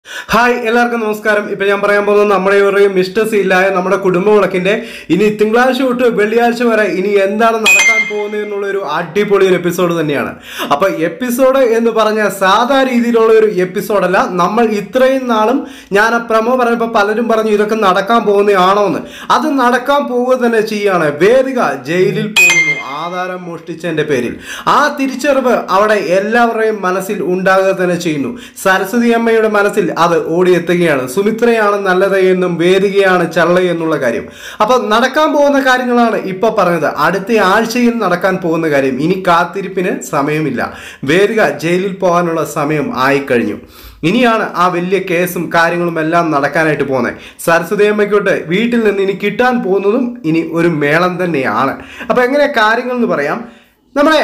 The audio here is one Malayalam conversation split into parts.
ഹായ് എല്ലാവർക്കും നമസ്കാരം ഇപ്പൊ ഞാൻ പറയാൻ പോകുന്നത് നമ്മുടെ ഒരു മിസ്റ്റർ സീലായ നമ്മുടെ കുടുംബ വിളക്കിന്റെ ഇനി തിങ്കളാഴ്ച തൊട്ട് വെള്ളിയാഴ്ച വരെ ഇനി എന്താണ് നടക്കാൻ പോകുന്നത് എന്നുള്ള ഒരു അടിപൊളി ഒരു എപ്പിസോഡ് തന്നെയാണ് അപ്പൊ എപ്പിസോഡ് എന്ന് പറഞ്ഞ സാധാ രീതിയിലുള്ള ഒരു എപ്പിസോഡല്ല നമ്മൾ ഇത്രയും നാളും ഞാൻ ആ പ്രമോ പറഞ്ഞപ്പോൾ പലരും പറഞ്ഞു ഇതൊക്കെ നടക്കാൻ പോകുന്നതാണോ എന്ന് അത് നടക്കാൻ പോവുക തന്നെ ചെയ്യാണ് വേദിക ജയിലിൽ പോകുന്നു ആധാരം മോഷ്ടിച്ചതിന്റെ പേരിൽ ആ തിരിച്ചറിവ് അവിടെ എല്ലാവരുടെയും മനസ്സിൽ ഉണ്ടാകുക തന്നെ ചെയ്യുന്നു സരസ്വതി അമ്മയുടെ മനസ്സിൽ അത് ഓടിയെത്തുകയാണ് സുമിത്രയാണ് നല്ലത് എന്നും വേദികയാണ് ചള്ള എന്നുള്ള കാര്യം അപ്പൊ നടക്കാൻ പോകുന്ന കാര്യങ്ങളാണ് ഇപ്പൊ പറഞ്ഞത് അടുത്ത ആഴ്ചയിൽ നടക്കാൻ പോകുന്ന കാര്യം ഇനി കാത്തിരിപ്പിന് സമയമില്ല വേദിക ജയിലിൽ പോകാനുള്ള സമയം ആയിക്കഴിഞ്ഞു ഇനിയാണ് ആ വലിയ കേസും കാര്യങ്ങളും എല്ലാം നടക്കാനായിട്ട് പോകുന്നത് സരസ്വതി അമ്മയ്ക്കോട്ട് വീട്ടിൽ നിന്ന് ഇനി കിട്ടാൻ പോകുന്നതും ഇനി ഒരു മേളം തന്നെയാണ് അപ്പൊ എങ്ങനെ കാര്യങ്ങൾ എന്ന് പറയാം നമ്മുടെ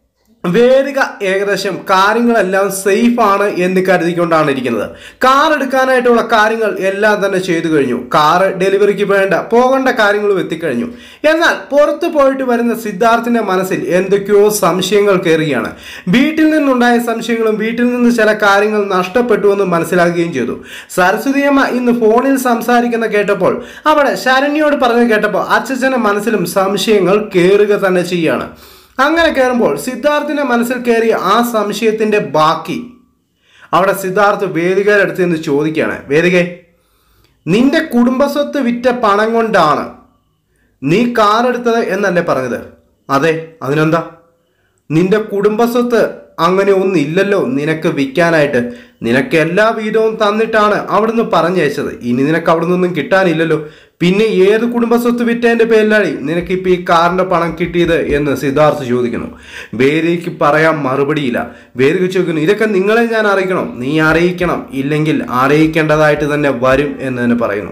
വേദിക ഏകദേശം കാര്യങ്ങളെല്ലാം സേഫ് ആണ് എന്ന് കരുതിക്കൊണ്ടാണ് ഇരിക്കുന്നത് കാർ എടുക്കാനായിട്ടുള്ള കാര്യങ്ങൾ എല്ലാം തന്നെ ചെയ്തു കഴിഞ്ഞു കാർ ഡെലിവറിക്ക് വേണ്ട പോകേണ്ട കാര്യങ്ങളും എത്തിക്കഴിഞ്ഞു എന്നാൽ പുറത്തു പോയിട്ട് വരുന്ന സിദ്ധാർത്ഥിന്റെ മനസ്സിൽ എന്തൊക്കെയോ സംശയങ്ങൾ കയറുകയാണ് വീട്ടിൽ നിന്നുണ്ടായ സംശയങ്ങളും വീട്ടിൽ നിന്ന് ചില കാര്യങ്ങൾ നഷ്ടപ്പെട്ടു എന്ന് മനസ്സിലാക്കുകയും ചെയ്തു സരസ്വതിയമ്മ ഇന്ന് ഫോണിൽ സംസാരിക്കുന്ന കേട്ടപ്പോൾ അവിടെ ശരണ്യോട് പറഞ്ഞു കേട്ടപ്പോൾ അച്ഛൻ്റെ മനസ്സിലും സംശയങ്ങൾ കയറുക തന്നെ ചെയ്യാണ് അങ്ങനെ കയറുമ്പോൾ സിദ്ധാർത്ഥിന്റെ മനസ്സിൽ കയറിയ ആ സംശയത്തിന്റെ ബാക്കി അവിടെ സിദ്ധാർത്ഥ് വേദികയുടെ അടുത്ത് നിന്ന് ചോദിക്കുകയാണ് വേദികെ നിന്റെ കുടുംബസ്വത്ത് വിറ്റ പണം കൊണ്ടാണ് നീ കാർ എടുത്തത് എന്നല്ലേ പറഞ്ഞത് അതെ അതിനെന്താ നിന്റെ കുടുംബസ്വത്ത് അങ്ങനെ ഒന്നില്ലല്ലോ നിനക്ക് വിൽക്കാനായിട്ട് നിനക്ക് എല്ലാ വീതവും തന്നിട്ടാണ് അവിടുന്ന് പറഞ്ഞയച്ചത് ഇനി നിനക്ക് അവിടെ നിന്നും കിട്ടാനില്ലല്ലോ പിന്നെ ഏത് കുടുംബസ്വത്ത് വിറ്റതിന്റെ പേരിലാണ് നിനക്ക് ഇപ്പൊ ഈ കാറിന്റെ പണം കിട്ടിയത് എന്ന് സിദ്ധാർത്ഥ് ചോദിക്കുന്നു വേദിക്ക് പറയാൻ മറുപടിയില്ല വേദിക ചോദിക്കുന്നു ഇതൊക്കെ നിങ്ങളെ ഞാൻ അറിയിക്കണം നീ അറിയിക്കണം ഇല്ലെങ്കിൽ അറിയിക്കേണ്ടതായിട്ട് തന്നെ വരും എന്ന് തന്നെ പറയുന്നു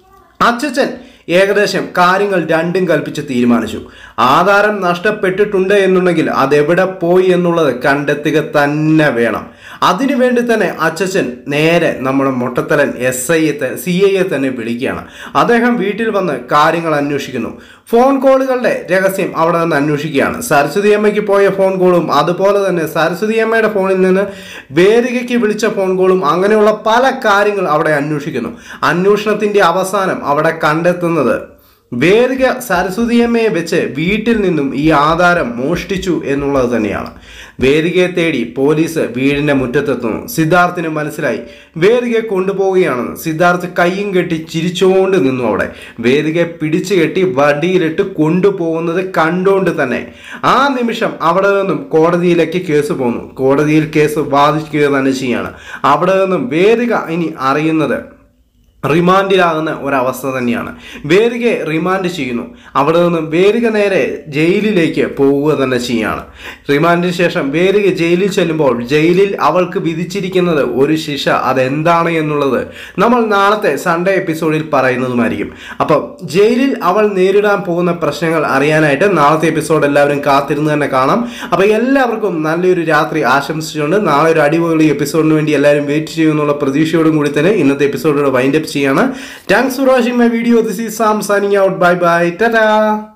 അച്ഛൻ ഏകദേശം കാര്യങ്ങൾ രണ്ടും കൽപ്പിച്ച് തീരുമാനിച്ചു ആധാരം നഷ്ടപ്പെട്ടിട്ടുണ്ട് എന്നുണ്ടെങ്കിൽ അതെവിടെ പോയി എന്നുള്ളത് കണ്ടെത്തുക തന്നെ വേണം അതിനുവേണ്ടി തന്നെ അച്ഛൻ നേരെ നമ്മുടെ മുട്ടത്തലൻ എസ് ഐയെ സി ഐയെ തന്നെ വിളിക്കുകയാണ് അദ്ദേഹം വീട്ടിൽ വന്ന് കാര്യങ്ങൾ അന്വേഷിക്കുന്നു ഫോൺ കോളുകളുടെ രഹസ്യം അവിടെ നിന്ന് അന്വേഷിക്കുകയാണ് സരസ്വതി അമ്മയ്ക്ക് പോയ ഫോൺ കോളും അതുപോലെ തന്നെ സരസ്വതി അമ്മയുടെ ഫോണിൽ നിന്ന് വേദികയ്ക്ക് വിളിച്ച ഫോൺ കോളും അങ്ങനെയുള്ള പല കാര്യങ്ങൾ അവിടെ അന്വേഷിക്കുന്നു അന്വേഷണത്തിന്റെ അവസാനം അവിടെ കണ്ടെത്തുന്നത് വേദിക സരസ്വതിയമ്മയെ വെച്ച് വീട്ടിൽ നിന്നും ഈ ആധാരം മോഷ്ടിച്ചു എന്നുള്ളത് തന്നെയാണ് വേദികയെ തേടി പോലീസ് വീടിന്റെ മുറ്റത്തെത്തുന്നു സിദ്ധാർത്ഥിന് മനസ്സിലായി വേദികയെ കൊണ്ടുപോവുകയാണെന്ന് സിദ്ധാർത്ഥ് കയ്യും കെട്ടി ചിരിച്ചുകൊണ്ട് നിന്നു അവിടെ വേദികയെ പിടിച്ചു കെട്ടി വടിയിലിട്ട് കൊണ്ടുപോകുന്നത് കണ്ടുകൊണ്ട് തന്നെ ആ നിമിഷം അവിടെ നിന്നും കോടതിയിലേക്ക് കേസ് പോകുന്നു കോടതിയിൽ കേസ് വാദിക്കുക തന്നെ ചെയ്യാണ് അവിടെ നിന്നും വേദിക ഇനി അറിയുന്നത് റിമാൻഡിലാകുന്ന ഒരവസ്ഥ തന്നെയാണ് വേദികയെ റിമാൻഡ് ചെയ്യുന്നു അവിടെ നിന്നും വേദിക നേരെ ജയിലിലേക്ക് പോവുക തന്നെ ചെയ്യാണ് റിമാൻഡിന് ശേഷം വേദിക ജയിലിൽ ചെല്ലുമ്പോൾ ജയിലിൽ അവൾക്ക് വിധിച്ചിരിക്കുന്നത് ഒരു ശിക്ഷ അതെന്താണ് എന്നുള്ളത് നമ്മൾ നാളത്തെ സൺഡേ എപ്പിസോഡിൽ പറയുന്നതുമായിരിക്കും അപ്പം ജയിലിൽ അവൾ നേരിടാൻ പോകുന്ന പ്രശ്നങ്ങൾ അറിയാനായിട്ട് നാളത്തെ എപ്പിസോഡ് എല്ലാവരും കാത്തിരുന്ന് തന്നെ കാണാം അപ്പോൾ എല്ലാവർക്കും നല്ലൊരു രാത്രി ആശംസിച്ചുകൊണ്ട് നാളെ ഒരു അടിപൊളി എപ്പിസോഡിന് വേണ്ടി എല്ലാവരും വെയിറ്റ് ചെയ്യുന്നുള്ള പ്രതീക്ഷയോടും കൂടി തന്നെ ഇന്നത്തെ എപ്പിസോഡിലൂടെ വൈൻഡപ്പ് ചെയ്യാണ് thanks for watching my video this is Sam signing out bye bye Tata